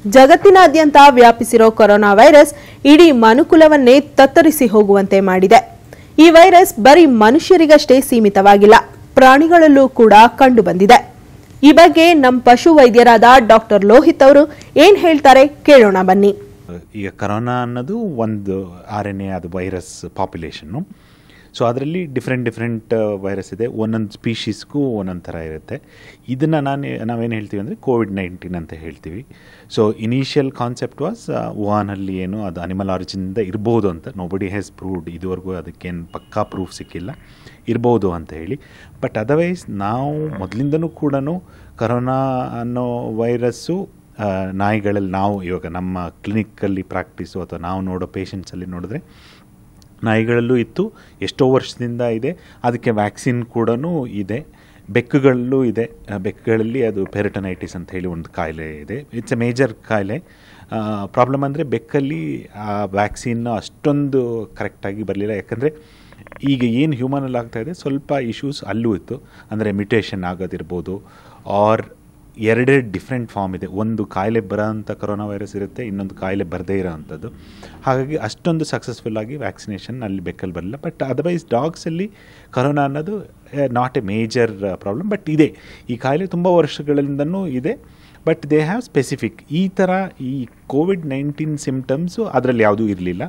ಜಗತ್ತಿನಾದ್ಯಂತ ವ್ಯಾಪಿಸಿರೋ corona virus ಇಡೀ ಮನುಕುಲವನ್ನೇ ತತ್ತರಿಸಿ ಹೋಗುವಂತೆ ಮಾಡಿದೆ ಈ ವೈರಸ್ ಬರೀ ಮನುಷ್ಯರಿಗಷ್ಟೇ ಸೀಮಿತವಾಗಿಲ್ಲ ಪ್ರಾಣಿಗಳಲ್ಲೂ ಕೂಡ ಕಂಡುಬಂದಿದೆ ಈ ಬಗ್ಗೆ ನಮ್ಮ ಪಶು ವೈದ್ಯರಾದ ಡಾಕ್ಟರ್ ಲೋಹಿತ್ ಅವರು ಏನ್ ಹೇಳ್ತಾರೆ ಕೇಳೋಣ ಬನ್ನಿ ಈಗ ಕರೋನಾ ಅನ್ನೋದು ಒಂದು ಆರ್ ಎನ್ ಎ ಅದು ವೈರಸ್ ಪಾಪ್ಯುಲೇಷನ್ನು ಸೊ ಅದರಲ್ಲಿ ಡಿಫ್ರೆಂಟ್ ಡಿಫ್ರೆಂಟ್ ವೈರಸ್ ಇದೆ ಒಂದೊಂದು ಸ್ಪೀಷೀಸ್ಗೂ ಒಂದೊಂದು ಥರ ಇರುತ್ತೆ ಇದನ್ನು ನಾನು ನಾವೇನು ಹೇಳ್ತೀವಿ ಅಂದರೆ ಕೋವಿಡ್ ನೈನ್ಟೀನ್ ಅಂತ ಹೇಳ್ತೀವಿ ಸೊ ಇನಿಷಿಯಲ್ ಕಾನ್ಸೆಪ್ಟ್ ವಾಸ್ ವುಹಾನಲ್ಲಿ ಏನು ಅದು ಅನಿಮಲ್ ಆರಿಜಿನಿಂದ ಇರ್ಬೋದು ಅಂತ ನೋಬಡಿ ಹ್ಯಾಸ್ ಪ್ರೂವ್ಡ್ ಇದುವರೆಗೂ ಅದಕ್ಕೇನು ಪಕ್ಕಾ ಪ್ರೂಫ್ ಸಿಕ್ಕಿಲ್ಲ ಇರ್ಬೋದು ಅಂತ ಹೇಳಿ ಬಟ್ ಅದರ್ವೈಸ್ ನಾವು ಮೊದಲಿಂದನೂ ಕೂಡ ಕರೋನಾ ಅನ್ನೋ ವೈರಸ್ಸು ಆ, ನಾಯಿಗಳಲ್ಲಿ ನಾವು ಇವಾಗ ನಮ್ಮ ಕ್ಲಿನಿಕ್ಕಲ್ಲಿ ಪ್ರಾಕ್ಟೀಸು ಅಥವಾ ನಾವು ನೋಡೋ ಪೇಷಂಟ್ಸಲ್ಲಿ ನೋಡಿದ್ರೆ ನಾಯಿಗಳಲ್ಲೂ ಇತ್ತು ಎಷ್ಟೋ ವರ್ಷದಿಂದ ಇದೆ ಅದಕ್ಕೆ ವ್ಯಾಕ್ಸಿನ್ ಕೂಡ ಇದೆ ಬೆಕ್ಕುಗಳಲ್ಲೂ ಇದೆ ಆ, ಬೆಕ್ಕುಗಳಲ್ಲಿ ಅದು ಪೆರಟನೈಟಿಸ್ ಅಂತ ಹೇಳಿ ಒಂದು ಕಾಯಿಲೆ ಇದೆ ಇಟ್ಸ್ ಎ ಮೇಜರ್ ಕಾಯಿಲೆ ಪ್ರಾಬ್ಲಮ್ ಅಂದರೆ ಬೆಕ್ಕಲ್ಲಿ ಆ ವ್ಯಾಕ್ಸಿನ್ ಅಷ್ಟೊಂದು ಕರೆಕ್ಟಾಗಿ ಬರಲಿಲ್ಲ ಯಾಕಂದರೆ ಈಗ ಏನು ಹ್ಯೂಮನಲ್ಲಿ ಆಗ್ತಾ ಇದೆ ಸ್ವಲ್ಪ ಇಶ್ಯೂಸ್ ಅಲ್ಲೂ ಇತ್ತು ಅಂದರೆ ಮ್ಯುಟೇಷನ್ ಆಗೋದಿರ್ಬೋದು ಆರ್ ಎರಡೆರಡು ಡಿಫ್ರೆಂಟ್ ಫಾರ್ಮ್ ಇದೆ ಒಂದು ಕಾಯಿಲೆ ಬರೋಂಥ ಕೊರೋನಾ ವೈರಸ್ ಇರುತ್ತೆ ಇನ್ನೊಂದು ಕಾಯಿಲೆ ಬರದೇ ಇರೋ ಅಂಥದ್ದು ಹಾಗಾಗಿ ಅಷ್ಟೊಂದು ಸಕ್ಸಸ್ಫುಲ್ ಆಗಿ ವ್ಯಾಕ್ಸಿನೇಷನ್ ಅಲ್ಲಿ ಬೆಕ್ಕಲ್ಲಿ ಬರಲಿಲ್ಲ ಬಟ್ ಅದರ್ವೈಸ್ ಡಾಗ್ಸಲ್ಲಿ ಕರೋನಾ ಅನ್ನೋದು not a major problem but ಇದೆ ಈ ಕಾಯಿಲೆ ತುಂಬ ವರ್ಷಗಳಿಂದನೂ ಇದೆ ಬಟ್ ದೇ ಹ್ಯಾವ್ ಸ್ಪೆಸಿಫಿಕ್ ಈ ಥರ ಈ ಕೋವಿಡ್ ನೈನ್ಟೀನ್ ಸಿಮ್ಟಮ್ಸು ಅದರಲ್ಲಿ ಯಾವುದೂ ಇರಲಿಲ್ಲ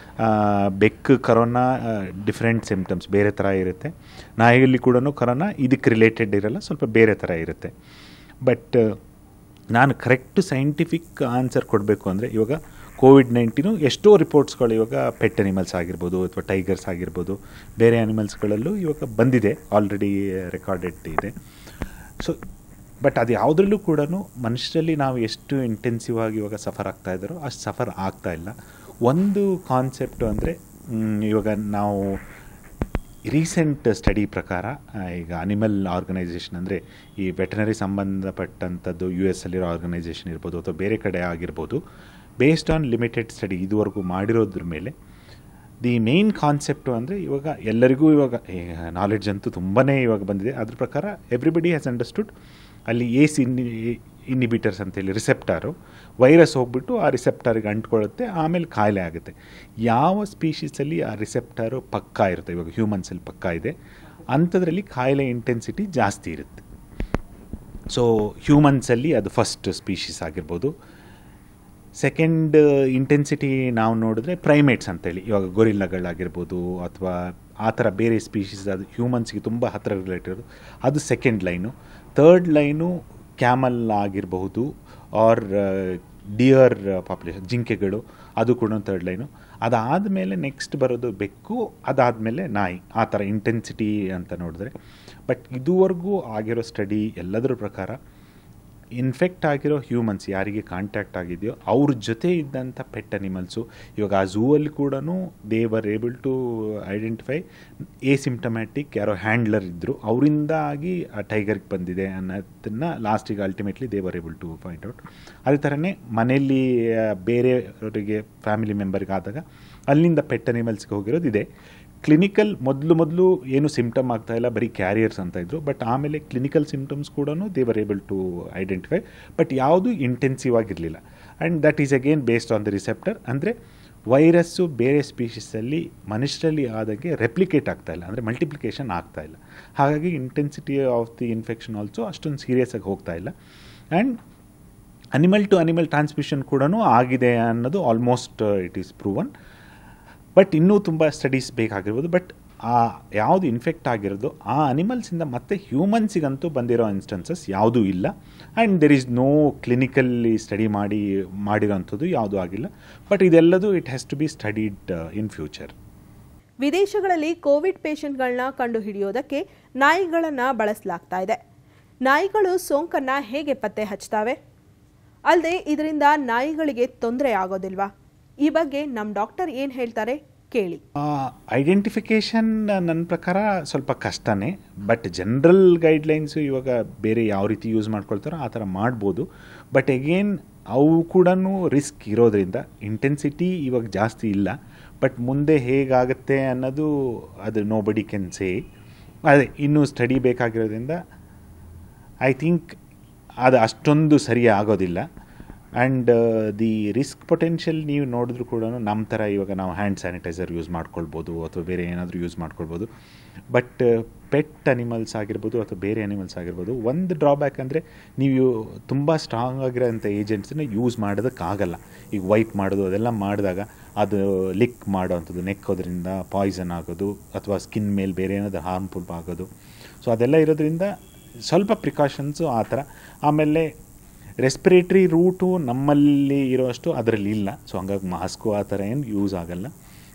ಬೆಕ್ಕು ಕರೋನಾ ಡಿಫ್ರೆಂಟ್ ಸಿಮ್ಟಮ್ಸ್ ಬೇರೆ ಥರ ಇರುತ್ತೆ ನಾಯಿಯಲ್ಲಿ ಕೂಡ ಕರೋನಾ ಇದಕ್ಕೆ ರಿಲೇಟೆಡ್ ಇರಲ್ಲ ಸ್ವಲ್ಪ ಬೇರೆ ಥರ ಇರುತ್ತೆ ಬಟ್ ನಾನು ಕರೆಕ್ಟ್ ಸೈಂಟಿಫಿಕ್ ಆನ್ಸರ್ ಕೊಡಬೇಕು ಅಂದರೆ ಇವಾಗ ಕೋವಿಡ್ ನೈನ್ಟೀನು ಎಷ್ಟೋ ರಿಪೋರ್ಟ್ಸ್ಗಳು ಇವಾಗ ಪೆಟ್ ಅನಿಮಲ್ಸ್ ಆಗಿರ್ಬೋದು ಅಥವಾ ಟೈಗರ್ಸ್ ಆಗಿರ್ಬೋದು ಬೇರೆ ಅನಿಮಲ್ಸ್ಗಳಲ್ಲೂ ಇವಾಗ ಬಂದಿದೆ ಆಲ್ರೆಡಿ ರೆಕಾರ್ಡೆಡ್ ಇದೆ ಸೊ ಬಟ್ ಅದು ಯಾವುದ್ರಲ್ಲೂ ಕೂಡ ಮನುಷ್ಯರಲ್ಲಿ ನಾವು ಎಷ್ಟು ಇಂಟೆನ್ಸಿವ್ ಆಗಿ ಇವಾಗ ಸಫರ್ ಆಗ್ತಾ ಇದ್ದಾರೋ ಅಷ್ಟು ಸಫರ್ ಆಗ್ತಾ ಇಲ್ಲ ಒಂದು ಕಾನ್ಸೆಪ್ಟು ಅಂದರೆ ಇವಾಗ ನಾವು ರೀಸೆಂಟ್ ಸ್ಟಡಿ ಪ್ರಕಾರ ಆ, ಈಗ ಅನಿಮಲ್ ಆರ್ಗನೈಸೇಷನ್ ಅಂದರೆ ಈ ವೆಟನರಿ ಸಂಬಂಧಪಟ್ಟಂಥದ್ದು ಯು ಎಸ್ ಅಲ್ಲಿರೋ ಆರ್ಗನೈಸೇಷನ್ ಇರ್ಬೋದು ಅಥವಾ ಬೇರೆ ಕಡೆ ಆಗಿರ್ಬೋದು ಬೇಸ್ಡ್ ಆನ್ ಲಿಮಿಟೆಡ್ ಸ್ಟಡಿ ಇದುವರೆಗೂ ಮಾಡಿರೋದ್ರ ಮೇಲೆ ದಿ ಮೇನ್ ಕಾನ್ಸೆಪ್ಟು ಅಂದರೆ ಇವಾಗ ಎಲ್ಲರಿಗೂ ಇವಾಗ ನಾಲೆಡ್ಜ್ ಅಂತೂ ತುಂಬಾ ಇವಾಗ ಬಂದಿದೆ ಅದ್ರ ಪ್ರಕಾರ ಎವ್ರಿಬಡಿ ಹ್ಯಾಸ್ ಅಂಡರ್ಸ್ಟುಡ್ ಅಲ್ಲಿ ಏಸ್ ಇನ್ ಇನ್ಹಿಬಿಟರ್ಸ್ ಅಂತೇಳಿ ರಿಸೆಪ್ಟಾರು ವೈರಸ್ ಹೋಗ್ಬಿಟ್ಟು ಆ ರಿಸೆಪ್ಟಾರಿಗೆ ಅಂಟ್ಕೊಳ್ಳುತ್ತೆ ಆಮೇಲೆ ಕಾಯಿಲೆ ಆಗುತ್ತೆ ಯಾವ ಸ್ಪೀಷೀಸಲ್ಲಿ ಆ ರಿಸೆಪ್ಟಾರು ಪಕ್ಕಾ ಇರುತ್ತೆ ಇವಾಗ ಹ್ಯೂಮನ್ಸಲ್ಲಿ ಪಕ್ಕಾ ಇದೆ ಅಂಥದ್ರಲ್ಲಿ ಕಾಯಿಲೆ ಇಂಟೆನ್ಸಿಟಿ ಜಾಸ್ತಿ ಇರುತ್ತೆ ಸೊ ಹ್ಯೂಮನ್ಸಲ್ಲಿ ಅದು ಫಸ್ಟ್ ಸ್ಪೀಷೀಸ್ ಆಗಿರ್ಬೋದು ಸೆಕೆಂಡ್ ಇಂಟೆನ್ಸಿಟಿ ನಾವು ನೋಡಿದ್ರೆ ಪ್ರೈಮೇಟ್ಸ್ ಅಂತೇಳಿ ಇವಾಗ ಗೊರಿಲ್ಲಗಳಾಗಿರ್ಬೋದು ಅಥವಾ ಆ ಥರ ಬೇರೆ ಸ್ಪೀಷೀಸ್ ಅದು ಹ್ಯೂಮನ್ಸ್ಗೆ ತುಂಬ ಹತ್ತಿರ ರಿಲೇಟೆಡ್ ಅದು second line third line camel ಆಗಿರಬಹುದು ಆರ್ ಡಿಯರ್ ಪಾಪ್ಯುಲೇಷನ್ ಜಿಂಕೆಗಳು ಅದು ಕೂಡ ಥರ್ಡ್ ಲೈನು ಅದಾದಮೇಲೆ ನೆಕ್ಸ್ಟ್ ಬರೋದು ಬೆಕ್ಕು ಅದಾದಮೇಲೆ ನಾಯಿ ಆ ಥರ ಇಂಟೆನ್ಸಿಟಿ ಅಂತ ನೋಡಿದ್ರೆ ಬಟ್ ಇದುವರೆಗೂ ಆಗಿರೋ ಸ್ಟಡಿ ಎಲ್ಲದರ ಪ್ರಕಾರ ಇನ್ಫೆಕ್ಟ್ ಆಗಿರೋ ಹ್ಯೂಮನ್ಸ್ ಯಾರಿಗೆ ಕಾಂಟ್ಯಾಕ್ಟ್ ಆಗಿದೆಯೋ ಅವ್ರ ಜೊತೆ ಇದ್ದಂಥ ಪೆಟ್ ಅನಿಮಲ್ಸು ಇವಾಗ ಆ ಝೂ ಅಲ್ಲಿ ಕೂಡ they were able to identify asymptomatic ಯಾರೋ ಹ್ಯಾಂಡ್ಲರ್ ಇದ್ದರು ಅವರಿಂದ ಆಗಿ ಆ ಟೈಗರ್ಗೆ ಬಂದಿದೆ ಅನ್ನೋದನ್ನು ಲಾಸ್ಟಿಗೆ ಅಲ್ಟಿಮೇಟ್ಲಿ ದೇವರ್ ಏಬಲ್ ಟು ಫೈಂಡ್ ಔಟ್ ಅದೇ ಥರನೇ ಮನೆಯಲ್ಲಿ ಆ, ಬೇರೆಯವರಿಗೆ ಫ್ಯಾಮಿಲಿ ಮೆಂಬರ್ಗೆ ಆದಾಗ ಅಲ್ಲಿಂದ ಪೆಟ್ ಅನಿಮಲ್ಸ್ಗೆ ಹೋಗಿರೋದಿದೆ ಕ್ಲಿನಿಕಲ್ ಮೊದಲು ಮೊದಲು ಏನು ಸಿಂಪ್ಟಮ್ ಆಗ್ತಾ ಇಲ್ಲ ಬರೀ ಕ್ಯಾರಿಯರ್ಸ್ ಅಂತ ಇದ್ರು ಬಟ್ ಆಮೇಲೆ ಕ್ಲಿನಿಕಲ್ ಸಿಂಪ್ಟಮ್ಸ್ ಕೂಡ they were able to identify but ಯಾವುದು ಇಂಟೆನ್ಸಿವ್ ಆಗಿರಲಿಲ್ಲ and that is again based on the receptor ಅಂದರೆ ವೈರಸ್ಸು ಬೇರೆ ಸ್ಪೀಷೀಸಲ್ಲಿ ಮನುಷ್ಯರಲ್ಲಿ ಆದಾಗೆ ರೆಪ್ಲಿಕೇಟ್ ಆಗ್ತಾ ಇಲ್ಲ ಅಂದರೆ ಮಲ್ಟಿಪ್ಲಿಕೇಶನ್ ಆಗ್ತಾ ಇಲ್ಲ ಹಾಗಾಗಿ intensity of the infection also ಅಷ್ಟೊಂದು ಸೀರಿಯಸ್ ಆಗಿ ಹೋಗ್ತಾ ಇಲ್ಲ and animal to animal transmission ಕೂಡ ಆಗಿದೆ ಅನ್ನೋದು almost it is proven but ಇನ್ನೂ ತುಂಬ ಸ್ಟಡೀಸ್ ಬೇಕಾಗಿರ್ಬೋದು ಬಟ್ ಆ ಯಾವುದು ಇನ್ಫೆಕ್ಟ್ ಆಗಿರೋದು ಆ ಅನಿಮಲ್ಸಿಂದ ಮತ್ತೆ ಹ್ಯೂಮನ್ಸಿಗಂತೂ ಬಂದಿರೋ ಇನ್ಸ್ಟೆನ್ಸಸ್ ಯಾವುದೂ ಇಲ್ಲ and there is no clinically study ಮಾಡಿ ಮಾಡಿರೋಂಥದ್ದು ಯಾವುದೂ ಆಗಿಲ್ಲ ಬಟ್ ಇದೆಲ್ಲದೂ it has to be studied in future ವಿದೇಶಗಳಲ್ಲಿ ಕೋವಿಡ್ ಪೇಷಂಟ್ಗಳನ್ನ ಕಂಡುಹಿಡಿಯೋದಕ್ಕೆ ನಾಯಿಗಳನ್ನ ಬಳಸಲಾಗ್ತಾ ಇದೆ ನಾಯಿಗಳು ಸೋಂಕನ್ನ ಹೇಗೆ ಪತ್ತೆ ಹಚ್ತಾವೆ ಅಲ್ಲದೆ ಇದರಿಂದ ನಾಯಿಗಳಿಗೆ ತೊಂದರೆ ಆಗೋದಿಲ್ವಾ ಈ ಬಗ್ಗೆ ನಮ್ಮ ಡಾಕ್ಟರ್ ಏನು ಹೇಳ್ತಾರೆ ಕೇಳಿ ಐಡೆಂಟಿಫಿಕೇಷನ್ ನನ್ನ ಪ್ರಕಾರ ಸ್ವಲ್ಪ ಕಷ್ಟನೇ ಬಟ್ ಜನರಲ್ ಗೈಡ್ಲೈನ್ಸು ಇವಾಗ ಬೇರೆ ಯಾವ ರೀತಿ ಯೂಸ್ ಮಾಡ್ಕೊಳ್ತಾರೋ ಆ ಥರ ಮಾಡ್ಬೋದು ಬಟ್ ಎಗೇನ್ ಅವು ಕೂಡ ರಿಸ್ಕ್ ಇರೋದ್ರಿಂದ ಇಂಟೆನ್ಸಿಟಿ ಇವಾಗ ಜಾಸ್ತಿ ಇಲ್ಲ ಬಟ್ ಮುಂದೆ ಹೇಗಾಗುತ್ತೆ ಅನ್ನೋದು ಅದು ನೋ ಬಡಿ ಕೆನ್ ಸೇ ಅದೇ ಇನ್ನೂ ಸ್ಟಡಿ ಬೇಕಾಗಿರೋದ್ರಿಂದ ಐ ಥಿಂಕ್ ಅದು ಅಷ್ಟೊಂದು ಸರಿ ಆಗೋದಿಲ್ಲ ಆ್ಯಂಡ್ ದಿ ರಿಸ್ಕ್ ಪೊಟೆನ್ಷಿಯಲ್ ನೀವು ನೋಡಿದ್ರು ಕೂಡ ನಮ್ಮ ಥರ ಇವಾಗ ನಾವು ಹ್ಯಾಂಡ್ ಸ್ಯಾನಿಟೈಸರ್ ಯೂಸ್ ಮಾಡ್ಕೊಳ್ಬೋದು ಅಥವಾ ಬೇರೆ ಏನಾದರೂ ಯೂಸ್ ಮಾಡ್ಕೊಳ್ಬೋದು ಬಟ್ ಪೆಟ್ ಅನಿಮಲ್ಸ್ ಆಗಿರ್ಬೋದು ಅಥವಾ ಬೇರೆ ಅನಿಮಲ್ಸ್ ಆಗಿರ್ಬೋದು ಒಂದು ಡ್ರಾಬ್ಯಾಕ್ ಅಂದರೆ ನೀವು ತುಂಬ ಸ್ಟ್ರಾಂಗ್ ಆಗಿರೋಂಥ ಏಜೆಂಟ್ಸನ್ನ ಯೂಸ್ ಮಾಡೋದಕ್ಕಾಗಲ್ಲ ಈಗ ವೈಪ್ ಮಾಡೋದು ಅದೆಲ್ಲ ಮಾಡಿದಾಗ ಅದು ಲಿಕ್ ಮಾಡೋವಂಥದ್ದು ನೆಕ್ಕೋದ್ರಿಂದ ಪಾಯ್ಸನ್ ಆಗೋದು ಅಥವಾ ಸ್ಕಿನ್ ಮೇಲೆ ಬೇರೆ ಏನಾದರೂ ಹಾರ್ಮ್ಫುಲ್ ಆಗೋದು ಸೊ ಅದೆಲ್ಲ ಇರೋದ್ರಿಂದ ಸ್ವಲ್ಪ ಪ್ರಿಕಾಷನ್ಸು ಆ ಥರ ಆಮೇಲೆ ರೆಸ್ಪಿರೇಟ್ರಿ ರೂಟು ನಮ್ಮಲ್ಲಿ ಇರೋಷ್ಟು ಅದರಲ್ಲಿ ಇಲ್ಲ ಸೊ ಹಂಗಾಗಿ ಮಾಸ್ಕು ಆ ಥರ ಏನು ಯೂಸ್ ಆಗಲ್ಲ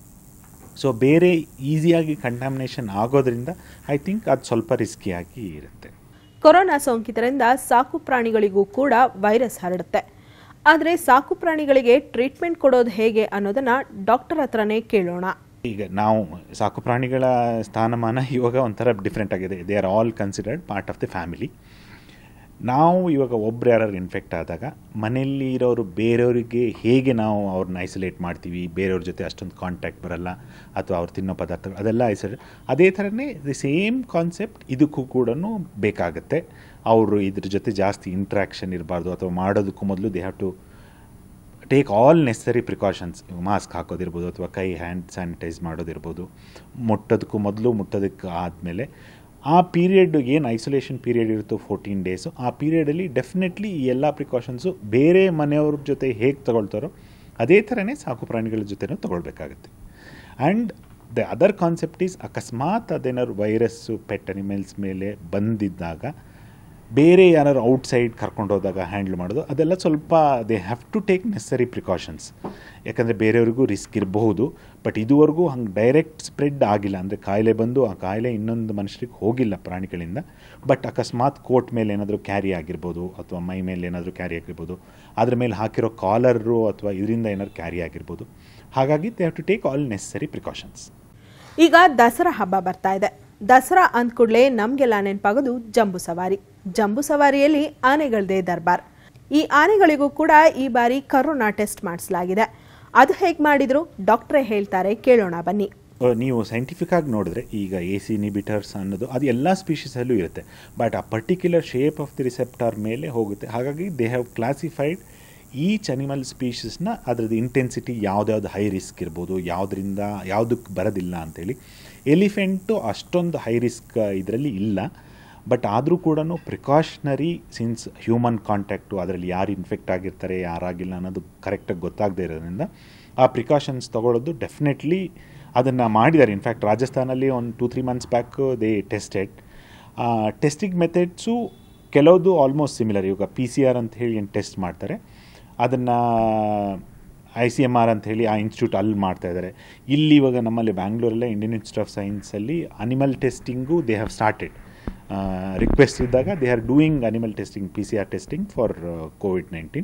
ಸೊ ಬೇರೆ ಈಸಿಯಾಗಿ ಕಂಟಾಮಿನೇಷನ್ ಆಗೋದ್ರಿಂದ ಐ ಥಿಂಕ್ ಅದು ಸ್ವಲ್ಪ ರಿಸ್ಕಿಯಾಗಿ ಇರುತ್ತೆ ಕೊರೋನಾ ಸೋಂಕಿತರಿಂದ ಸಾಕು ಪ್ರಾಣಿಗಳಿಗೂ ಕೂಡ ವೈರಸ್ ಹರಡುತ್ತೆ ಆದರೆ ಸಾಕು ಪ್ರಾಣಿಗಳಿಗೆ ಟ್ರೀಟ್ಮೆಂಟ್ ಕೊಡೋದು ಹೇಗೆ ಅನ್ನೋದನ್ನ ಡಾಕ್ಟರ್ ಹತ್ರನೇ ಕೇಳೋಣ ಈಗ ನಾವು ಸಾಕು ಪ್ರಾಣಿಗಳ ಸ್ಥಾನಮಾನ ಇವಾಗ ಒಂಥರ ಡಿಫ್ರೆಂಟ್ ಆಗಿದೆ they are all considered part of the family ನಾವು ಇವಾಗ ಒಬ್ರು ಯಾರು ಇನ್ಫೆಕ್ಟ್ ಆದಾಗ ಮನೆಯಲ್ಲಿ ಇರೋರು ಬೇರೆಯವರಿಗೆ ಹೇಗೆ ನಾವು ಅವ್ರನ್ನ ಐಸೋಲೇಟ್ ಮಾಡ್ತೀವಿ ಬೇರೆಯವ್ರ ಜೊತೆ ಅಷ್ಟೊಂದು ಕಾಂಟ್ಯಾಕ್ಟ್ ಬರಲ್ಲ ಅಥವಾ ಅವ್ರು ತಿನ್ನೋ ಪದಾರ್ಥಗಳು ಅದೆಲ್ಲ ಐಸೋಲೇಟ್ ಅದೇ ಥರನೇ ದಿ ಸೇಮ್ ಕಾನ್ಸೆಪ್ಟ್ ಇದಕ್ಕೂ ಕೂಡ ಬೇಕಾಗುತ್ತೆ ಅವರು ಇದ್ರ ಜೊತೆ ಜಾಸ್ತಿ ಇಂಟ್ರ್ಯಾಕ್ಷನ್ ಇರಬಾರ್ದು ಅಥವಾ ಮಾಡೋದಕ್ಕೂ ಮೊದಲು they have to take all necessary precautions mask ಹಾಕೋದಿರ್ಬೋದು ಅಥವಾ ಕೈ ಹ್ಯಾಂಡ್ ಸ್ಯಾನಿಟೈಸ್ ಮಾಡೋದಿರ್ಬೋದು ಮುಟ್ಟೋದಕ್ಕೂ ಮೊದಲು ಮುಟ್ಟೋದಕ್ಕೆ ಆದಮೇಲೆ ಆ ಪೀರಿಯಡ್ ಏನು ಐಸೋಲೇಷನ್ ಪೀರಿಯಡ್ ಇರುತ್ತೋ ಫೋರ್ಟೀನ್ ಡೇಸು ಆ ಪೀರಿಯಡಲ್ಲಿ ಡೆಫಿನೆಟ್ಲಿ ಈ ಎಲ್ಲ ಪ್ರಿಕಾಷನ್ಸು ಬೇರೆ ಮನೆಯವ್ರ ಜೊತೆ ಹೇಗೆ ತಗೊಳ್ತಾರೋ ಅದೇ ಥರನೇ ಸಾಕು ಪ್ರಾಣಿಗಳ ಜೊತೆನೂ ತೊಗೊಳ್ಬೇಕಾಗತ್ತೆ and the other concept is ಅಕಸ್ಮಾತ್ ಅದೇನಾದ್ರು ವೈರಸ್ಸು ಪೆಟ್ ಅನಿಮಲ್ಸ್ ಮೇಲೆ ಬಂದಿದ್ದಾಗ ಬೇರೆ ಯಾರು ಔಟ್ಸೈಡ್ ಕರ್ಕೊಂಡು ಹೋದಾಗ ಹ್ಯಾಂಡ್ಲ್ ಮಾಡೋದು ಅದೆಲ್ಲ ಸ್ವಲ್ಪ they have to take necessary precautions ಯಾಕಂದರೆ ಬೇರೆಯವ್ರಿಗೂ ರಿಸ್ಕ್ ಇರಬಹುದು ಬಟ್ ಇದುವರೆಗೂ ಹಂಗೆ ಡೈರೆಕ್ಟ್ ಸ್ಪ್ರೆಡ್ ಆಗಿಲ್ಲ ಅಂದರೆ ಕಾಯಿಲೆ ಬಂದು ಆ ಕಾಯಿಲೆ ಇನ್ನೊಂದು ಮನುಷ್ಯರಿಗೆ ಹೋಗಿಲ್ಲ ಪ್ರಾಣಿಗಳಿಂದ ಬಟ್ ಅಕಸ್ಮಾತ್ ಕೋಟ್ ಮೇಲೆ ಏನಾದರೂ ಕ್ಯಾರಿ ಆಗಿರ್ಬೋದು ಅಥವಾ ಮೈ ಮೇಲೆ ಏನಾದರೂ ಕ್ಯಾರಿ ಆಗಿರ್ಬೋದು ಅದ್ರ ಮೇಲೆ ಹಾಕಿರೋ ಕಾಲರು ಅಥವಾ ಇದರಿಂದ ಏನಾದ್ರು ಕ್ಯಾರಿ ಆಗಿರ್ಬೋದು ಹಾಗಾಗಿ they have to take all necessary precautions ಈಗ ದಸರಾ ಹಬ್ಬ ಬರ್ತಾ ಇದೆ ದಸರಾ ಅಂದ ಕೂಡಲೇ ನಮಗೆಲ್ಲ ನೆನಪಾಗೋದು ಜಂಬೂ ಸವಾರಿ ಜಂಬೂ ಸವಾರಿಯಲ್ಲಿ ಆನೆಗಳದೇ ದರ್ಬಾರ್ ಈ ಆನೆಗಳಿಗೂ ಕೂಡ ಈ ಬಾರಿ ಕರೋನಾ ಟೆಸ್ಟ್ ಮಾಡಿಸಲಾಗಿದೆ ಅದು ಹೇಗೆ ಮಾಡಿದ್ರು ಡಾಕ್ಟ್ರೇ ಹೇಳ್ತಾರೆ ಕೇಳೋಣ ಬನ್ನಿ ನೀವು ಸೈಂಟಿಫಿಕ್ ಆಗಿ ನೋಡಿದ್ರೆ ಈಗ ಎ ಸಿ ಇನಿಬಿಟರ್ಸ್ ಅನ್ನೋದು ಅದು ಎಲ್ಲ ಸ್ಪೀಷೀಸಲ್ಲೂ ಇರುತ್ತೆ ಬಟ್ ಆ particular shape of the receptor ಮೇಲೆ ಹೋಗುತ್ತೆ ಹಾಗಾಗಿ they have classified each animal ಸ್ಪೀಷೀಸ್ನ ಅದರದ್ದು ಇಂಟೆನ್ಸಿಟಿ ಯಾವ್ದ್ಯಾವ್ದು ಹೈ ರಿಸ್ಕ್ ಇರ್ಬೋದು ಯಾವುದರಿಂದ ಯಾವುದಕ್ಕೆ ಬರೋದಿಲ್ಲ ಅಂಥೇಳಿ ಎಲಿಫೆಂಟು ಅಷ್ಟೊಂದು ಹೈ ರಿಸ್ಕ್ ಇದರಲ್ಲಿ ಇಲ್ಲ ಬಟ್ ಆದರೂ ಕೂಡ ಪ್ರಿಕಾಷನರಿ ಸಿನ್ಸ್ ಹ್ಯೂಮನ್ ಕಾಂಟ್ಯಾಕ್ಟು ಅದರಲ್ಲಿ ಯಾರು ಇನ್ಫೆಕ್ಟ್ ಆಗಿರ್ತಾರೆ ಯಾರಾಗಿಲ್ಲ ಅನ್ನೋದು ಕರೆಕ್ಟಾಗಿ ಗೊತ್ತಾಗದೇ ಇರೋದ್ರಿಂದ ಆ ಪ್ರಿಕಾಷನ್ಸ್ ತೊಗೊಳ್ಳೋದು ಡೆಫಿನೆಟ್ಲಿ ಅದನ್ನು ಮಾಡಿದ್ದಾರೆ ಇನ್ಫ್ಯಾಕ್ಟ್ ರಾಜಸ್ಥಾನಲ್ಲಿ ಒಂದು two three months back they tested testing methods ಕೆಲವುದು ಆಲ್ಮೋಸ್ಟ್ ಸಿಮಿಲರ್ ಇವಾಗ ಪಿ ಸಿ ಆರ್ ಅಂತ ಹೇಳಿ ಏನು ಟೆಸ್ಟ್ ಮಾಡ್ತಾರೆ ಅದನ್ನು ಐ ಸಿ ಎಮ್ ಆರ್ ಅಂತ ಹೇಳಿ ಆ ಇನ್ಸ್ಟಿಟ್ಯೂಟ್ ಅಲ್ಲಿ ಮಾಡ್ತಾ ಇದ್ದಾರೆ ಇಲ್ಲಿ ಇವಾಗ ನಮ್ಮಲ್ಲಿ ಬ್ಯಾಂಗ್ಳೂರಲ್ಲೇ ಇಂಡಿಯನ್ ಇನ್ಸ್ಟಿಟ್ಯೂಟ್ ಆಫ್ ಸೈನ್ಸಲ್ಲಿ animal testing they have started request ಇದ್ದಾಗ they are doing animal testing P C R testing for Covid nineteen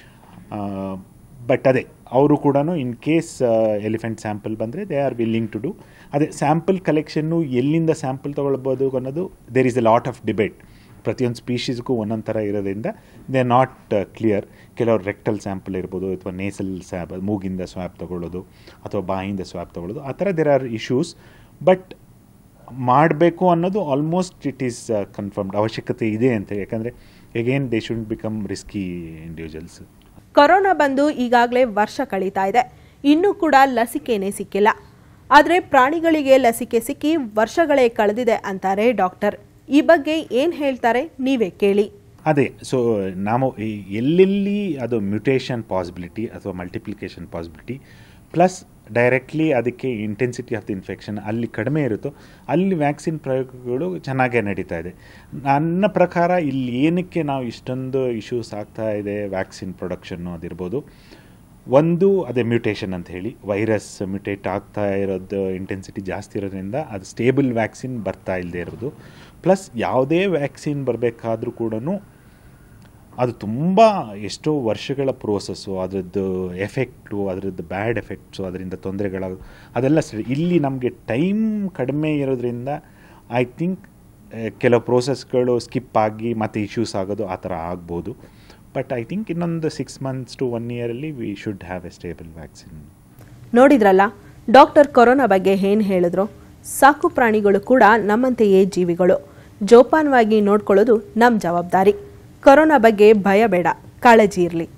but ಅದೇ ಅವರು ಕೂಡ ಇನ್ ಕೇಸ್ ಎಲಿಫೆಂಟ್ ಸ್ಯಾಂಪಲ್ ಬಂದರೆ they are willing to do ಅದೇ sample ಕಲೆಕ್ಷನ್ನು ಎಲ್ಲಿಂದ sample ತೊಗೊಳ್ಬೋದು ಅನ್ನೋದು there is a lot of debate ಪ್ರತಿಯೊಂದು ಸ್ಪೀಷೀಸ್ಗೂ ಒಂದೊಂದು ಥರ ಇರೋದ್ರಿಂದ ದೇ ಆರ್ ನಾಟ್ ಕ್ಲಿಯರ್ ಕೆಲವರು ರೆಕ್ಟಲ್ ಸ್ಯಾಂಪಲ್ ಇರ್ಬೋದು ಅಥವಾ ನೇಸಲ್ ಸ್ಯಾಪ್ ಮೂಗಿಂದ ಸ್ವ್ಯಾಪ್ ತೊಗೊಳ್ಳೋದು ಅಥವಾ ಬಾಯಿಂದ ಸ್ವ್ಯಾಪ್ ತೊಗೊಳ್ಳೋದು ಆ ಥರ ದೇರ್ ಆರ್ ಇಶ್ಯೂಸ್ ಬಟ್ ಮಾಡಬೇಕು ಅನ್ನೋದು ಆಲ್ಮೋಸ್ಟ್ ಇಟ್ ಈಸ್ ಕನ್ಫರ್ಮ್ಡ್ ಅವಶ್ಯಕತೆ ಇದೆ ಅಂತ ಯಾಕಂದರೆ again they should become risky individuals corona ಬಂದು ಈಗಾಗಲೇ ವರ್ಷ ಕಳೀತಾ ಇದೆ ಇನ್ನೂ ಕೂಡ ಲಸಿಕೆನೇ ಸಿಕ್ಕಿಲ್ಲ ಆದರೆ ಪ್ರಾಣಿಗಳಿಗೆ ಲಸಿಕೆ ಸಿಕ್ಕಿ ವರ್ಷಗಳೇ ಕಳೆದಿದೆ ಅಂತಾರೆ ಡಾಕ್ಟರ್ ಈ ಬಗ್ಗೆ ಏನು ಹೇಳ್ತಾರೆ ನೀವೇ ಕೇಳಿ ಅದೇ ಸೊ ನಾವು ಈ- ಎಲ್ಲೆಲ್ಲಿ ಅದು ಮ್ಯುಟೇಷನ್ ಪಾಸಿಬಿಲಿಟಿ ಅಥವಾ ಮಲ್ಟಿಪ್ಲಿಕೇಶನ್ ಪಾಸಿಬಿಲಿಟಿ ಪ್ಲಸ್ ಡೈರೆಕ್ಟ್ಲಿ ಅದಕ್ಕೆ ಇಂಟೆನ್ಸಿಟಿ ಆಫ್ ದಿ ಇನ್ಫೆಕ್ಷನ್ ಅಲ್ಲಿ ಕಡಿಮೆ ಇರುತ್ತೋ ಅಲ್ಲಿ ವ್ಯಾಕ್ಸಿನ್ ಪ್ರಯೋಗಗಳು ಚೆನ್ನಾಗೇ ನಡೀತಾ ಇದೆ ನನ್ನ ಪ್ರಕಾರ ಇಲ್ಲಿ ಏನಕ್ಕೆ ನಾವು ಇಷ್ಟೊಂದು ಇಶ್ಯೂಸ್ ಆಗ್ತಾ ಇದೆ ವ್ಯಾಕ್ಸಿನ್ ಪ್ರೊಡಕ್ಷನ್ನು ಅದಿರ್ಬೋದು ಒಂದು ಅದೇ ಮ್ಯೂಟೇಷನ್ ಅಂತ ಹೇಳಿ ವೈರಸ್ ಮ್ಯೂಟೇಟ್ ಆಗ್ತಾ ಇರೋದು ಇಂಟೆನ್ಸಿಟಿ ಜಾಸ್ತಿ ಇರೋದ್ರಿಂದ ಅದು ಸ್ಟೇಬಲ್ ವ್ಯಾಕ್ಸಿನ್ ಬರ್ತಾ ಇಲ್ಲದೆ ಇರೋದು ಪ್ಲಸ್ ಯಾವುದೇ ವ್ಯಾಕ್ಸಿನ್ ಬರಬೇಕಾದ್ರೂ ಕೂಡ ಅದು ತುಂಬ ಎಷ್ಟೋ ವರ್ಷಗಳ ಪ್ರೋಸೆಸ್ಸು ಅದರದ್ದು ಎಫೆಕ್ಟು ಅದರದ್ದು ಬ್ಯಾಡ್ ಎಫೆಕ್ಟ್ಸು ಅದರಿಂದ ತೊಂದರೆಗಳ ಅದೆಲ್ಲ ಸರಿ ಇಲ್ಲಿ ನಮಗೆ ಟೈಮ್ ಕಡಿಮೆ ಇರೋದ್ರಿಂದ ಐ ಥಿಂಕ್ ಕೆಲವು ಪ್ರೋಸೆಸ್ಗಳು ಸ್ಕಿಪ್ ಆಗಿ ಮತ್ತು ಇಶ್ಯೂಸ್ ಆಗೋದು ಆ ಥರ ಆಗ್ಬೋದು ಬಟ್ ಐ ಥಿಂಕ್ ಇನ್ನೊಂದು ಸಿಕ್ಸ್ ಮಂತ್ಸ್ ಟು ಒನ್ ಇಯರಲ್ಲಿ we should have a stable vaccine ನೋಡಿದ್ರಲ್ಲ ಡಾಕ್ಟರ್ ಕೊರೋನಾ ಬಗ್ಗೆ ಏನು ಹೇಳಿದ್ರು ಸಾಕು ಪ್ರಾಣಿಗಳು ಕೂಡ ನಮ್ಮಂತೆಯೇ ಜೀವಿಗಳು ಜೋಪಾನವಾಗಿ ನೋಡ್ಕೊಳ್ಳೋದು ನಮ್ಮ ಜವಾಬ್ದಾರಿ ಕೊರೋನಾ ಬಗ್ಗೆ ಭಯ ಬೇಡ ಕಾಳಜಿ ಇರಲಿ